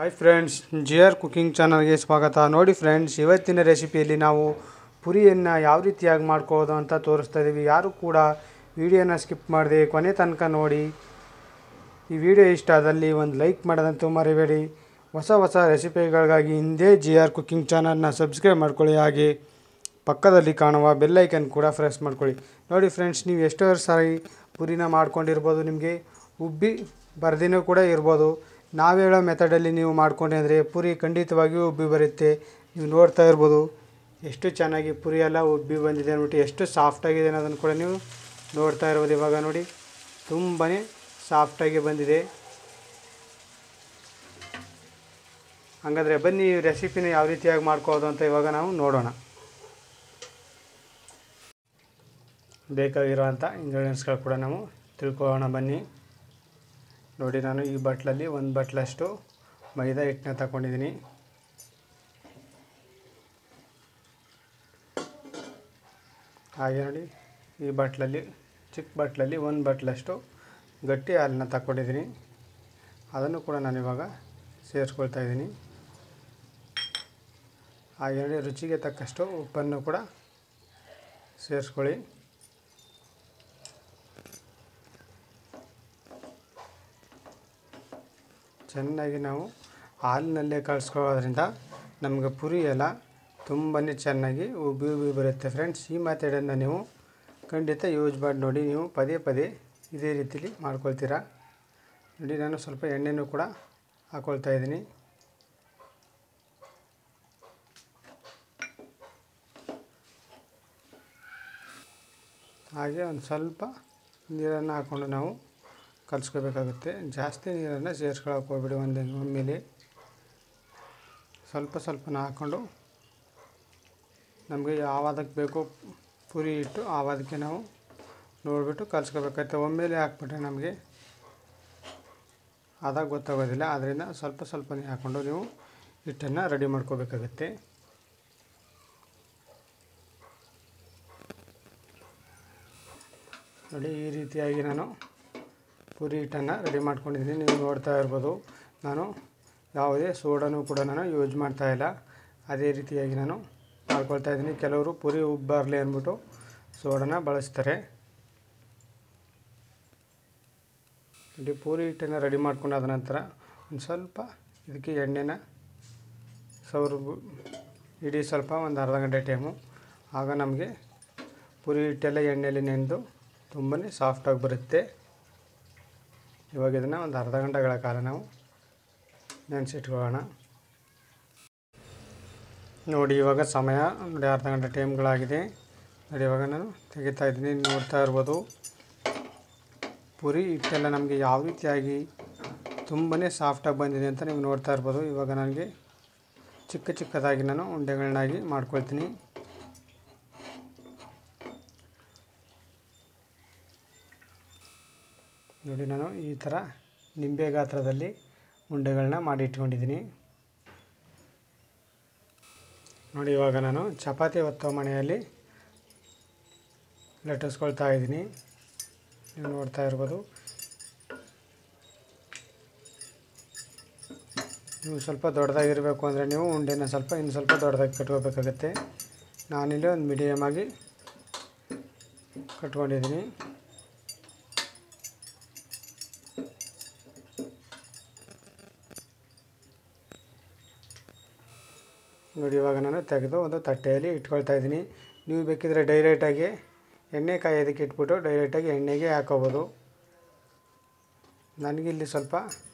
hi friends G R cooking ಚಾನಲ್ಗೆ ಸ್ವಾಗತ ನೋಡಿ ಫ್ರೆಂಡ್ಸ್ ಇವತ್ತಿನ ರೆಸಿಪಿಯಲ್ಲಿ ನಾವು ಪುರಿಯನ್ನು ಯಾವ ರೀತಿಯಾಗಿ ಮಾಡ್ಕೋದು ಅಂತ ತೋರಿಸ್ತಾ ಇದ್ದೀವಿ ಯಾರು ಕೂಡ ವಿಡಿಯೋನ ಸ್ಕಿಪ್ ಮಾಡದೆ ಕೊನೆ ತನಕ ನೋಡಿ ಈ ವಿಡಿಯೋ ಇಷ್ಟ ಆದಲ್ಲಿ ಒಂದು ಲೈಕ್ ಮಾಡೋದಂತೂ ಮರಿಬೇಡಿ ಹೊಸ ಹೊಸ ರೆಸಿಪಿಗಳಿಗಾಗಿ ಹಿಂದೆ ಜಿ ಆರ್ ಕುಕಿಂಗ್ ಚಾನಲ್ನ ಸಬ್ಸ್ಕ್ರೈಬ್ ಮಾಡ್ಕೊಳ್ಳಿ ಹಾಗೆ ಪಕ್ಕದಲ್ಲಿ ಕಾಣುವ ಬೆಲ್ಲೈಕನ್ ಕೂಡ ಪ್ರೆಸ್ ಮಾಡ್ಕೊಳ್ಳಿ ನೋಡಿ ಫ್ರೆಂಡ್ಸ್ ನೀವು ಎಷ್ಟೋ ಸಾರಿ ಪುರಿನ ಮಾಡ್ಕೊಂಡಿರ್ಬೋದು ನಿಮಗೆ ಉಬ್ಬಿ ಬರ್ದಿನೂ ಕೂಡ ಇರ್ಬೋದು ನಾವು ಹೇಳೋ ಮೆಥಡಲ್ಲಿ ನೀವು ಮಾಡ್ಕೊಂಡೆ ಅಂದರೆ ಪುರಿ ಖಂಡಿತವಾಗಿಯೂ ಉಬ್ಬಿ ಬರುತ್ತೆ ನೀವು ನೋಡ್ತಾ ಇರ್ಬೋದು ಎಷ್ಟು ಚೆನ್ನಾಗಿ ಪುರಿ ಎಲ್ಲ ಉಬ್ಬಿ ಬಂದಿದೆ ಅಂದ್ಬಿಟ್ಟು ಎಷ್ಟು ಸಾಫ್ಟಾಗಿದೆ ಅನ್ನೋದನ್ನು ಕೂಡ ನೀವು ನೋಡ್ತಾ ಇರ್ಬೋದು ಇವಾಗ ನೋಡಿ ತುಂಬಾ ಸಾಫ್ಟಾಗಿ ಬಂದಿದೆ ಹಾಗಾದರೆ ಬನ್ನಿ ಈ ರೆಸಿಪಿನ ಯಾವ ರೀತಿಯಾಗಿ ಮಾಡ್ಕೋದು ಅಂತ ಇವಾಗ ನಾವು ನೋಡೋಣ ಬೇಕಾಗಿರೋವಂಥ ಇಂಗ್ರೀಡಿಯೆಂಟ್ಸ್ಗಳು ಕೂಡ ನಾವು ತಿಳ್ಕೊಳ್ಳೋಣ ಬನ್ನಿ ನೋಡಿ ನಾನು ಈ ಬಟ್ಲಲ್ಲಿ ಒಂದು ಬಟ್ಲಷ್ಟು ಮೈದಾ ಹಿಟ್ಟನ್ನ ತಗೊಂಡಿದ್ದೀನಿ ಹಾಗೆ ನೋಡಿ ಈ ಬಟ್ಲಲ್ಲಿ ಚಿಕ್ಕ ಬಟ್ಲಲ್ಲಿ ಒಂದು ಬಟ್ಲಷ್ಟು ಗಟ್ಟಿ ಹಾಲನ್ನ ತಗೊಂಡಿದ್ದೀನಿ ಅದನ್ನು ಕೂಡ ನಾನು ಇವಾಗ ಸೇರಿಸ್ಕೊಳ್ತಾ ಇದ್ದೀನಿ ಹಾಗೆ ನೋಡಿ ರುಚಿಗೆ ತಕ್ಕಷ್ಟು ಉಪ್ಪನ್ನು ಕೂಡ ಸೇರಿಸ್ಕೊಳ್ಳಿ ಚೆನ್ನಾಗಿ ನಾವು ಹಾಲಿನಲ್ಲೇ ಕಳಿಸ್ಕೊಳ್ಳೋದ್ರಿಂದ ನಮಗೆ ಪುರಿ ಎಲ್ಲ ತುಂಬಾ ಚೆನ್ನಾಗಿ ಉಬ್ಬಿ ಉಬ್ಬಿ ಬರುತ್ತೆ ಫ್ರೆಂಡ್ಸ್ ಈ ಮೆಥಡನ್ನು ನೀವು ಖಂಡಿತ ಯೂಸ್ ಮಾಡಿ ನೋಡಿ ನೀವು ಪದೇ ಪದೇ ಇದೇ ರೀತಿಲಿ ಮಾಡ್ಕೊಳ್ತೀರಾ ನೋಡಿ ನಾನು ಸ್ವಲ್ಪ ಎಣ್ಣೆನೂ ಕೂಡ ಹಾಕ್ಕೊಳ್ತಾ ಇದ್ದೀನಿ ಹಾಗೆ ಒಂದು ಸ್ವಲ್ಪ ನೀರನ್ನು ಹಾಕ್ಕೊಂಡು ನಾವು ಕಲಿಸ್ಕೋಬೇಕಾಗುತ್ತೆ ಜಾಸ್ತಿ ನೀರನ್ನು ಸೇರಿಸ್ಕೊಳಕ್ಕೆ ಹೋಗ್ಬಿಡಿ ಒಂದು ಒಮ್ಮೆಲೆ ಸ್ವಲ್ಪ ಸ್ವಲ್ಪನ ಹಾಕ್ಕೊಂಡು ನಮಗೆ ಯಾವಾದಕ್ಕೆ ಬೇಕೋ ಪುರಿ ಇಟ್ಟು ಆವಾದಕ್ಕೆ ನಾವು ನೋಡಿಬಿಟ್ಟು ಕಲಿಸ್ಕೋಬೇಕಾಗುತ್ತೆ ಒಮ್ಮೆಲೆ ಹಾಕ್ಬಿಟ್ರೆ ನಮಗೆ ಆದಾಗ ಗೊತ್ತಾಗೋದಿಲ್ಲ ಆದ್ದರಿಂದ ಸ್ವಲ್ಪ ಸ್ವಲ್ಪನೇ ಹಾಕ್ಕೊಂಡು ನೀವು ಹಿಟ್ಟನ್ನು ರೆಡಿ ಮಾಡ್ಕೋಬೇಕಾಗತ್ತೆ ನೋಡಿ ಈ ರೀತಿಯಾಗಿ ನಾನು ಪುರಿ ಹಿಟ್ಟನ್ನು ರೆಡಿ ಮಾಡ್ಕೊಂಡಿದ್ದೀನಿ ನೀವು ನೋಡ್ತಾ ಇರ್ಬೋದು ನಾನು ಯಾವುದೇ ಸೋಡಾನು ಕೂಡ ನಾನು ಯೂಸ್ ಮಾಡ್ತಾ ಇಲ್ಲ ಅದೇ ರೀತಿಯಾಗಿ ನಾನು ಮಾಡ್ಕೊಳ್ತಾ ಇದ್ದೀನಿ ಕೆಲವರು ಪುರಿ ಉಬ್ಬರಲಿ ಅಂದ್ಬಿಟ್ಟು ಸೋಡಾನ ಬಳಸ್ತಾರೆ ಇಲ್ಲಿ ಪೂರಿ ಹಿಟ್ಟನ್ನು ರೆಡಿ ಮಾಡ್ಕೊಂಡಾದ ನಂತರ ಒಂದು ಸ್ವಲ್ಪ ಇದಕ್ಕೆ ಎಣ್ಣೆನ ಸೌರು ಇಡೀ ಸ್ವಲ್ಪ ಒಂದು ಅರ್ಧ ಗಂಟೆ ಟೈಮು ಆಗ ನಮಗೆ ಪುರಿ ಹಿಟ್ಟೆಲ್ಲ ಎಣ್ಣೆಯಲ್ಲಿ ನೆನೆದು ತುಂಬಾ ಸಾಫ್ಟಾಗಿ ಬರುತ್ತೆ ಇವಾಗ ಇದನ್ನು ಒಂದು ಅರ್ಧ ಗಂಟೆಗಳ ಕಾಲ ನಾವು ನೆನೆಸಿಟ್ಕೊಳ್ಳೋಣ ನೋಡಿ ಇವಾಗ ಸಮಯ ನೋಡಿ ಅರ್ಧ ಗಂಟೆ ಟೈಮ್ಗಳಾಗಿದೆ ನೋಡಿ ಇವಾಗ ನಾನು ತೆಗಿತಾ ಇದ್ದೀನಿ ನೋಡ್ತಾ ಇರ್ಬೋದು ಪುರಿ ಹಿಟ್ಟೆಲ್ಲ ನಮಗೆ ಯಾವ ರೀತಿಯಾಗಿ ತುಂಬಾ ಸಾಫ್ಟಾಗಿ ಬಂದಿದೆ ಅಂತ ನೀವು ನೋಡ್ತಾ ಇರ್ಬೋದು ಇವಾಗ ನನಗೆ ಚಿಕ್ಕ ಚಿಕ್ಕದಾಗಿ ನಾನು ಉಂಡೆಗಳನ್ನಾಗಿ ಮಾಡ್ಕೊಳ್ತೀನಿ ನೋಡಿ ನಾನು ಈ ಥರ ನಿಂಬೆ ಗಾತ್ರದಲ್ಲಿ ಉಂಡೆಗಳನ್ನ ಮಾಡಿ ಇಟ್ಕೊಂಡಿದ್ದೀನಿ ನೋಡಿ ಇವಾಗ ನಾನು ಚಪಾತಿ ಒತ್ತೋ ಮನೆಯಲ್ಲಿ ಲಟ್ಟಿಸ್ಕೊಳ್ತಾ ಇದ್ದೀನಿ ನೀವು ನೋಡ್ತಾ ಇರ್ಬೋದು ನೀವು ಸ್ವಲ್ಪ ದೊಡ್ಡದಾಗಿರಬೇಕು ಅಂದರೆ ನೀವು ಉಂಡೆನ ಸ್ವಲ್ಪ ಇನ್ನು ಸ್ವಲ್ಪ ದೊಡ್ಡದಾಗಿ ಕಟ್ಕೋಬೇಕಾಗತ್ತೆ ನಾನಿಲ್ಲಿ ಒಂದು ಮೀಡಿಯಮ್ ಆಗಿ ಕಟ್ಕೊಂಡಿದ್ದೀನಿ ನೋಡಿ ಇವಾಗ ನಾನು ತೆಗೆದು ಒಂದು ತಟ್ಟೆಯಲ್ಲಿ ಇಟ್ಕೊಳ್ತಾ ಇದ್ದೀನಿ ನೀವು ಬೇಕಿದ್ರೆ ಡೈರೆಕ್ಟಾಗಿ ಎಣ್ಣೆ ಕಾಯೋದಕ್ಕೆ ಇಟ್ಬಿಟ್ಟು ಡೈರೆಕ್ಟಾಗಿ ಎಣ್ಣೆಗೆ ಹಾಕೋಬೋದು ನನಗಿಲ್ಲಿ ಸ್ವಲ್ಪ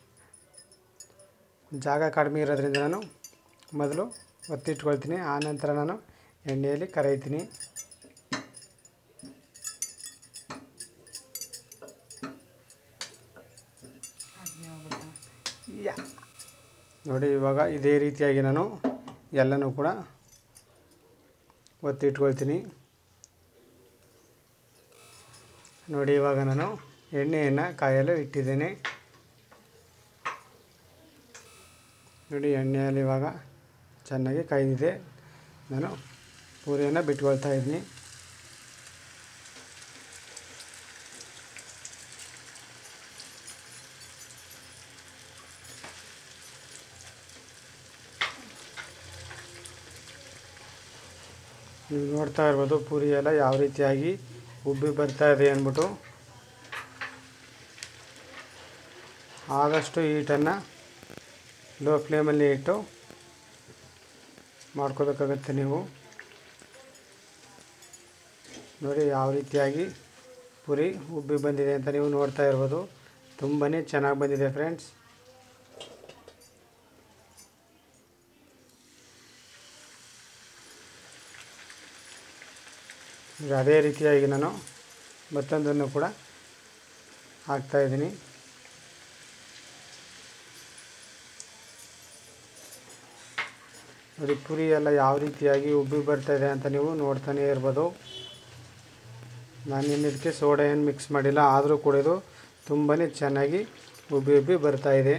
ಜಾಗ ಕಡಿಮೆ ಇರೋದ್ರಿಂದ ನಾನು ಮೊದಲು ಒತ್ತಿಟ್ಕೊಳ್ತೀನಿ ಆನಂತರ ನಾನು ಎಣ್ಣೆಯಲ್ಲಿ ಕರೈತೀನಿ ಯಾ ನೋಡಿ ಇವಾಗ ಇದೇ ರೀತಿಯಾಗಿ ನಾನು ಎಲ್ಲನೂ ಕೂಡ ಒತ್ತಿಟ್ಕೊಳ್ತೀನಿ ನೋಡಿ ಇವಾಗ ನಾನು ಎಣ್ಣೆಯನ್ನು ಕಾಯಲು ಇಟ್ಟಿದ್ದೇನೆ ನೋಡಿ ಎಣ್ಣೆಯಲ್ಲಿ ಇವಾಗ ಚೆನ್ನಾಗಿ ಕಾಯ್ದಿದೆ ನಾನು ಪೂರಿಯನ್ನು ಬಿಟ್ಕೊಳ್ತಾ ಇದ್ದೀನಿ ನೀವು ನೋಡ್ತಾ ಇರ್ಬೋದು ಪೂರಿ ಎಲ್ಲ ಯಾವ ರೀತಿಯಾಗಿ ಉಬ್ಬಿ ಬರ್ತಾ ಇದೆ ಅಂದ್ಬಿಟ್ಟು ಆದಷ್ಟು ಹೀಟನ್ನು ಲೋ ಫ್ಲೇಮಲ್ಲಿ ಇಟ್ಟು ಮಾಡ್ಕೋಬೇಕಾಗತ್ತೆ ನೀವು ನೋಡಿ ಯಾವ ರೀತಿಯಾಗಿ ಪುರಿ ಉಬ್ಬಿ ಬಂದಿದೆ ಅಂತ ನೀವು ನೋಡ್ತಾ ಇರ್ಬೋದು ತುಂಬಾ ಚೆನ್ನಾಗಿ ಬಂದಿದೆ ಫ್ರೆಂಡ್ಸ್ ಈಗ ಅದೇ ರೀತಿಯಾಗಿ ನಾನು ಮತ್ತೊಂದನ್ನು ಕೂಡ ಹಾಕ್ತಾಯಿದ್ದೀನಿ ನೋಡಿ ಪುರಿ ಎಲ್ಲ ಯಾವ ರೀತಿಯಾಗಿ ಉಬ್ಬಿ ಬರ್ತಾ ಇದೆ ಅಂತ ನೀವು ನೋಡ್ತಾನೆ ಇರ್ಬೋದು ನಾನು ಇದಕ್ಕೆ ಸೋಡಾ ಏನು ಮಿಕ್ಸ್ ಮಾಡಿಲ್ಲ ಆದರೂ ಕೂಡ ಇದು ತುಂಬಾ ಚೆನ್ನಾಗಿ ಉಬ್ಬಿ ಉಬ್ಬಿ ಬರ್ತಾ ಇದೆ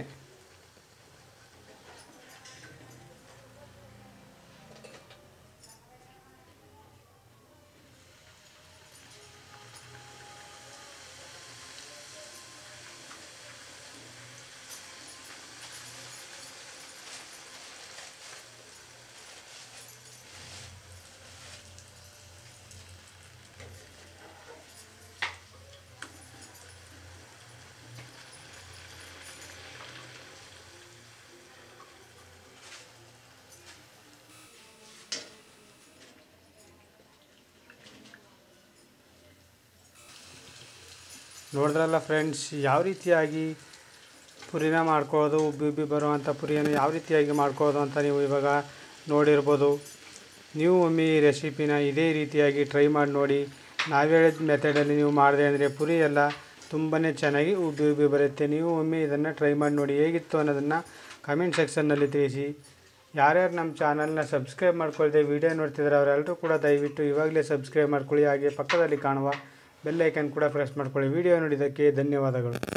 ನೋಡಿದ್ರಲ್ಲ ಫ್ರೆಂಡ್ಸ್ ಯಾವ ರೀತಿಯಾಗಿ ಪುರಿನ ಮಾಡ್ಕೊಳ್ಳೋದು ಉಬ್ಬಿ ಉಬ್ಬಿ ಬರುವಂಥ ಪುರಿಯನ್ನು ಯಾವ ರೀತಿಯಾಗಿ ಮಾಡ್ಕೊಳ್ಳೋದು ಅಂತ ನೀವು ಇವಾಗ ನೋಡಿರ್ಬೋದು ನೀವು ಒಮ್ಮೆ ಈ ರೆಸಿಪಿನ ಇದೇ ರೀತಿಯಾಗಿ ಟ್ರೈ ಮಾಡಿ ನೋಡಿ ನಾವು ಹೇಳಿದ ಮೆಥಡಲ್ಲಿ ನೀವು ಮಾಡಿದೆ ಅಂದರೆ ಪುರಿ ಎಲ್ಲ ತುಂಬಾ ಚೆನ್ನಾಗಿ ಉಬ್ಬಿ ಉಬ್ಬಿ ಬರುತ್ತೆ ನೀವು ಒಮ್ಮೆ ಇದನ್ನು ಟ್ರೈ ಮಾಡಿ ನೋಡಿ ಹೇಗಿತ್ತು ಅನ್ನೋದನ್ನು ಕಮೆಂಟ್ ಸೆಕ್ಷನ್ನಲ್ಲಿ ತಿಳಿಸಿ ಯಾರ್ಯಾರು ನಮ್ಮ ಚಾನಲ್ನ ಸಬ್ಸ್ಕ್ರೈಬ್ ಮಾಡ್ಕೊಳ್ದೆ ವಿಡಿಯೋ ನೋಡ್ತಿದ್ದಾರೆ ಅವರೆಲ್ಲರೂ ಕೂಡ ದಯವಿಟ್ಟು ಇವಾಗಲೇ ಸಬ್ಸ್ಕ್ರೈಬ್ ಮಾಡ್ಕೊಳ್ಳಿ ಹಾಗೆ ಪಕ್ಕದಲ್ಲಿ ಕಾಣುವ ಬೆಲ್ ಐಕನ್ ಕೂಡ ಪ್ರೆಸ್ ಮಾಡ್ಕೊಳ್ಳಿ ವಿಡಿಯೋ ನೋಡಿದ್ದಕ್ಕೆ ಧನ್ಯವಾದಗಳು